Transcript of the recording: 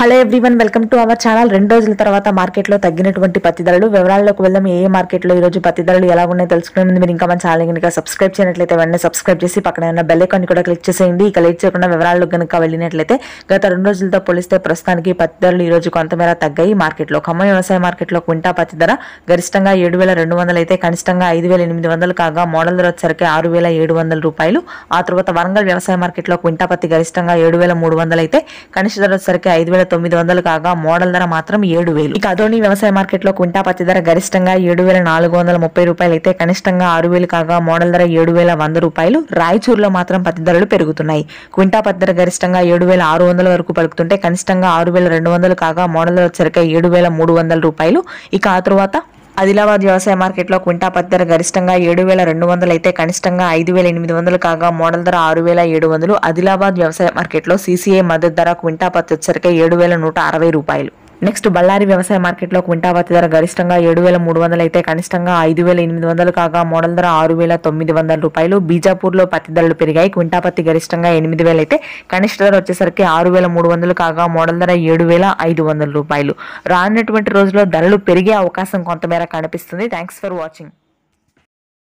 hello everyone welcome to our channel రెండు రోజుల తర్వాత మార్కెట్లో తగ్గినటువంటి పత్తి ధరలు వివరాల్లోకి వెళ్దాం ఏ ఏ మార్కెట్లో ఈ రోజు పత్తి ధరలు ఎలా ఉన్నాయో తెలుసుకునే ముందు మీరు ఇంకా మన ఛానల్ కనుక సబ్స్క్రైబ్ చేయనట్లయితే వెంటనే సబ్స్క్రైబ్ చేసి పక్కన ఉన్న బెల్ ఐకాన్ కూడా క్లిక్ చేసేయండి ఇక లేట్ చేయకుండా వివరాల్లో కనుక వెళ్ళినట్లయితే గత రెండు రోజులతో పోలిస్తే ప్రస్తుతానికి పత్తి ధరలు ఈ రోజు కొంతమేర తగ్గాయి మార్కెట్లో ఖమ్మం వ్యవసాయ మార్కెట్లో క్వింటా పత్తి ధర గరిష్టంగా ఏడు వేల రెండు వందలు అయితే కనిష్టంగా ఐదు వేల ఎనిమిది వందలు కాగా మోడల్ ధర వచ్చరికి ఆరు వేల ఏడు వందల రూపాయలు ఆ తర్వాత వరంగల్ వ్యవసాయ మార్కెట్లో క్వింటా పత్తి గరిష్టంగా ఏడు వేల మూడు వందలు అయితే కనిష్ట ధర వచ్చరికి ఐదు వేల తొమ్మిది వందలు కాగా మోడల్ ధర మాత్రం ఏడు వేలు ఇక అదోని వ్యవసాయ మార్కెట్లో క్వింటా పత్తి ధర గరిష్టంగా ఏడు వేల నాలుగు వందల ముప్పై రూపాయలు అయితే కనిష్టంగా ఆరు వేలు కాగా మోడల్ ధర ఏడు వేల వంద రూపాయలు రాయచూరులో మాత్రం పత్తి ధరలు పెరుగుతున్నాయి క్వింటా పత్తి ధర గరిష్టంగా ఏడు వేల ఆరు వందల వరకు పలుకుతుంటే కనిష్టంగా ఆరు వేల రెండు వందలు కాగా మోడల్ ధర వచ్చరికి ఏడు వేల మూడు వందల రూపాయలు ఇక ఆ తరువాత ఆదిలాబాద్ వ్యవసాయ మార్కెట్లో క్వింటా పత్తి ధర గరిష్టంగా ఏడు వేల రెండు వందలు అయితే కనిష్టంగా ఐదు వేల ఎనిమిది వందలు కాగా మోడల్ ధర ఆరు వేల ఏడు వందలు ఆదిలాబాద్ వ్యవసాయ మార్కెట్లో సీసీఐ మద్దతు ధర క్వింటా పత్తి వచ్చరికి ఏడు వేల నూట అరవై రూపాయలు నెక్స్ట్ బళ్ళారి వ్యవసాయ మార్కెట్లో క్వింటా పత్తి ధర గరిష్టంగా ఏడు వేల మూడు వందలు అయితే కనిష్టంగా ఐదు వేల ఎనిమిది వందలు కాగా మోడల్ ధర ఆరు వేల తొమ్మిది వందల రూపాయలు బీజాపూర్లో పత్తి ధరలు పెరిగాయి క్వింటా పత్తి గరిష్టంగా ఎనిమిది వేలు అయితే కనిష్ట ధర వచ్చేసరికి ఆరు వేల మూడు వందలు కాగా మోడల్ ధర ఏడు వేల ఐదు వందల రూపాయలు రానున్నటువంటి రోజుల్లో ధరలు పెరిగే అవకాశం కొంతమేర కనిపిస్తుంది థ్యాంక్స్ ఫర్ వాచింగ్